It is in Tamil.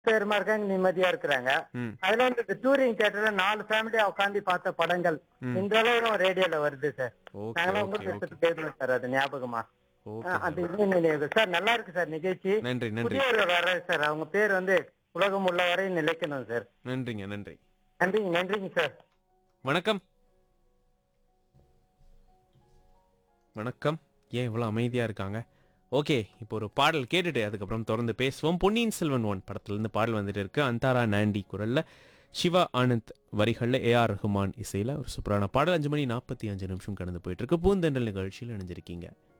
பேருமா இருக்காங்க நிம்மதியா இருக்கிறாங்க ம் அதுல வந்து இந்த டூரிங் தியேட்டர்ல நாலு ஃபேமிலியா உட்காந்து பார்த்த படங்கள் ம். இந்த அளவு ரேடியோல வருது சார் ஓகே நாங்களாம் ஓகே உங்களுக்கு ஓகே எடுத்துட்டு போயிருந்தோம் சார் அது ஞாபகமா ஆ, ஓகே அது இன்னும் நினைவு சார் நல்லா இருக்கு சார் நிகழ்ச்சி நன்றி நன்றி புதியவர் வர சார் அவங்க பேர் வந்து உலகம் உள்ள வரை நிலைக்கணும் சார் நன்றிங்க நன்றி நன்றிங்க நன்றிங்க சார் வணக்கம் வணக்கம் ஏன் இவ்வளோ அமைதியாக இருக்காங்க ஓகே இப்போ ஒரு பாடல் கேட்டுட்டு அதுக்கப்புறம் தொடர்ந்து பேசுவோம் பொன்னியின் செல்வன் ஒன் படத்துலேருந்து பாடல் வந்துட்டு இருக்கு அந்தாரா நாண்டி குரலில் சிவா ஆனந்த் வரிகளில் ஏஆர் ரஹ்மான் இசையில் ஒரு சூப்பரான பாடல் அஞ்சு மணி நாற்பத்தி அஞ்சு நிமிஷம் கடந்து போயிட்டு இருக்கு பூந்தெண்டல் நிகழ்ச்சியில் இணைஞ்சிருக்கீங்க